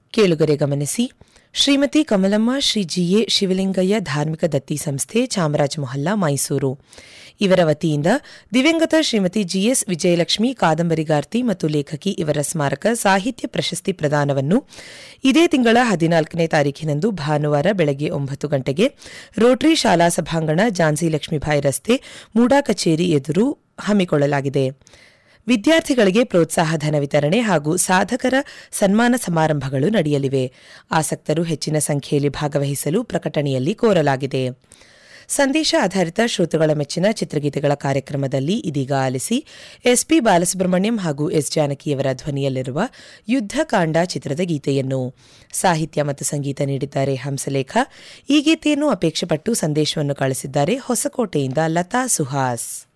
ಕೇಳುಗರೆ ಗಮನಿಸಿ ಶ್ರೀಮತಿ ಕಮಲಮ್ಮ ಶ್ರೀ ಜಿಎ ಶಿವಲಿಂಗಯ್ಯ ಧಾರ್ಮಿಕ ದತ್ತಿ ಸಂಸ್ಥೆ ಚಾಮರಾಜ ಮೊಹಲ್ಲಾ ಮೈಸೂರು ಇವರ ವತಿಯಿಂದ ದಿವಂಗತ ಶ್ರೀಮತಿ ಜಿಎಸ್ ವಿಜಯಲಕ್ಷ್ಮಿ ಕಾದಂಬರಿಗಾರ್ತಿ ಮತ್ತು ಲೇಖಕಿ ಇವರ ಸ್ಮಾರಕ ಸಾಹಿತ್ಯ ಪ್ರಶಸ್ತಿ ಪ್ರದಾನವನ್ನು ಇದೇ ತಿಂಗಳ ಹದಿನಾಲ್ಕನೇ ತಾರೀಖಿನಂದು ಭಾನುವಾರ ಬೆಳಗ್ಗೆ ಒಂಬತ್ತು ಗಂಟೆಗೆ ರೋಟರಿ ಶಾಲಾ ಸಭಾಂಗಣ ಝಾನ್ಸಿ ಲಕ್ಷ್ಮೀಬಾಯಿ ರಸ್ತೆ ಮೂಡಾ ಕಚೇರಿ ಎದುರು ಹಮ್ಮಿಕೊಳ್ಳಲಾಗಿದೆ ವಿದ್ಯಾರ್ಥಿಗಳಿಗೆ ಪ್ರೋತ್ಸಾಹ ಧನ ವಿತರಣೆ ಹಾಗೂ ಸಾಧಕರ ಸನ್ಮಾನ ಸಮಾರಂಭಗಳು ನಡೆಯಲಿವೆ ಆಸಕ್ತರು ಹೆಚ್ಚಿನ ಸಂಖ್ಯೆಯಲ್ಲಿ ಭಾಗವಹಿಸಲು ಪ್ರಕಟಣೆಯಲ್ಲಿ ಕೋರಲಾಗಿದೆ ಸಂದೇಶ ಆಧಾರಿತ ಶ್ರೋತೃಗಳ ಮೆಚ್ಚಿನ ಚಿತ್ರಗೀತೆಗಳ ಕಾರ್ಯಕ್ರಮದಲ್ಲಿ ಇದೀಗ ಆಲಿಸಿ ಎಸ್ಪಿ ಬಾಲಸುಬ್ರಹ್ಮಣ್ಯಂ ಹಾಗೂ ಎಸ್ ಜಾನಕಿಯವರ ಧ್ವನಿಯಲ್ಲಿರುವ ಯುದ್ಧಕಾಂಡ ಚಿತ್ರದ ಗೀತೆಯನ್ನು ಸಾಹಿತ್ಯ ಮತ್ತು ಸಂಗೀತ ನೀಡಿದ್ದಾರೆ ಹಂಸಲೇಖ ಈ ಗೀತೆಯನ್ನು ಅಪೇಕ್ಷೆಪಟ್ಟು ಸಂದೇಶವನ್ನು ಕಳಿಸಿದ್ದಾರೆ ಹೊಸಕೋಟೆಯಿಂದ ಲತಾ ಸುಹಾಸ್